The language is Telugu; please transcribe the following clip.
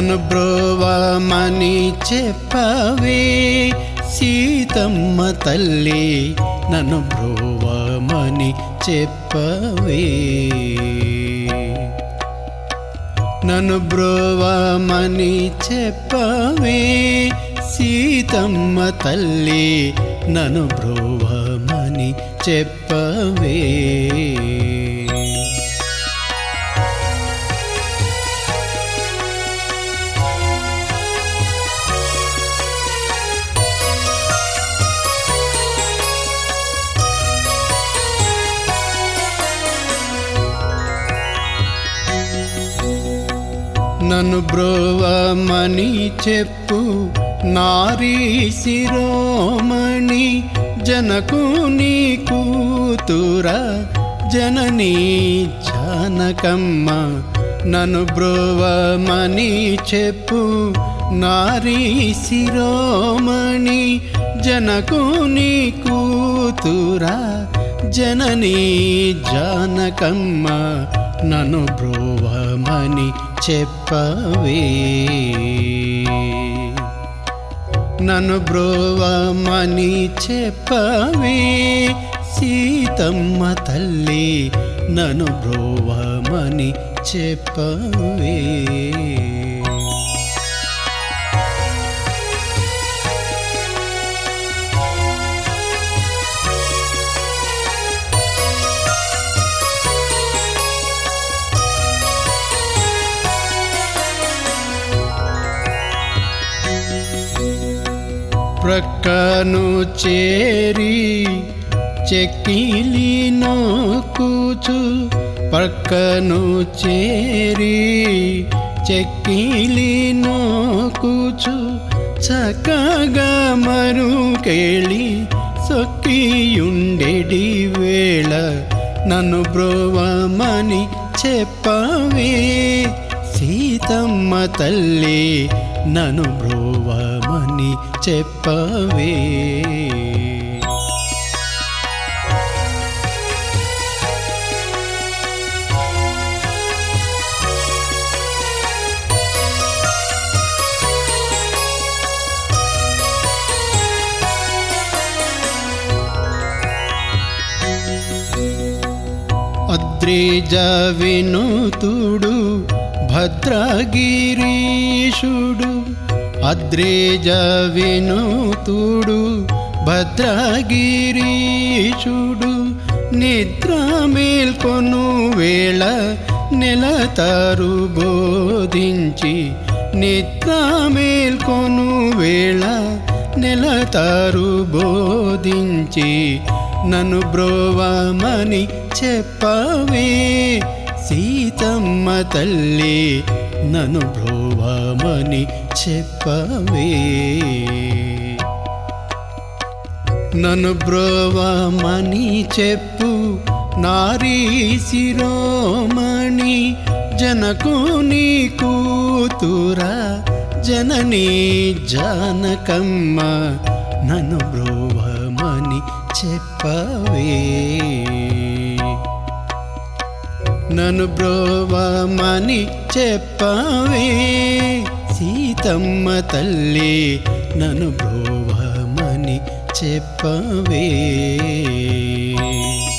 నన్ను బ్రోవమని చెప్పవే సీతమ్మ తల్లి నన్ను బ్రోవమని చెప్పవే నన్ను బ్రోవమని చెప్పవే సీతమ్మ తల్లి నన్ను బ్రోవమని చెప్పవే నన్ను బ్రోవమని చెప్పు నారీ శిరోమణి జనకు నీ కూతుర జననీ జానకమ్మ నన్ను బ్రోవమని చెప్పు నారీ శిరోమణి జనకు నీ కూతుర జననీ జానకమ్మ నన్ను బ్రోవమని చెప్పవే నన్ను బ్రోవమని చెప్పవే సీతమ్మ తల్లి నన్ను బ్రోవమని చెప్పవే ప్రక్కను చేరి చెక్కిలి నోకుచు ప్రక్కను చేరి చెక్కిలి నోకుచు చక్కగా మరుకెళ్ళి సొక్కియుండెడి వేళ నన్ను బ్రోవమని చెప్పవే సీతమ్మ తల్లి నన్ను బ్రోవమని చెప్పవే అద్రిజ వినుతుడు భద్రగిరీషుడు అద్రిజ వినుతుడు భద్రగిరీషుడు నిద్ర మేల్కొను వేళ నెలతారు బోధించి నిద్ర మేల్కొను వేళ నెలతారు బోధించి నన్ను బ్రోవమని చెప్పవే సీతమ్మ తల్లి నన్ను బ్రోవమని చెప్పవే నన్ను బ్రోవమని చెప్పు నారీ శిరోమణి జనకు నీ కూతురా జననీ జానకమ్మ నన్ను బ్రోవమని చెప్పవే నన్ను బ్రోవమని చెప్పవే సీతమ్మ తల్లి నన్ను బ్రోవమని చెప్పవే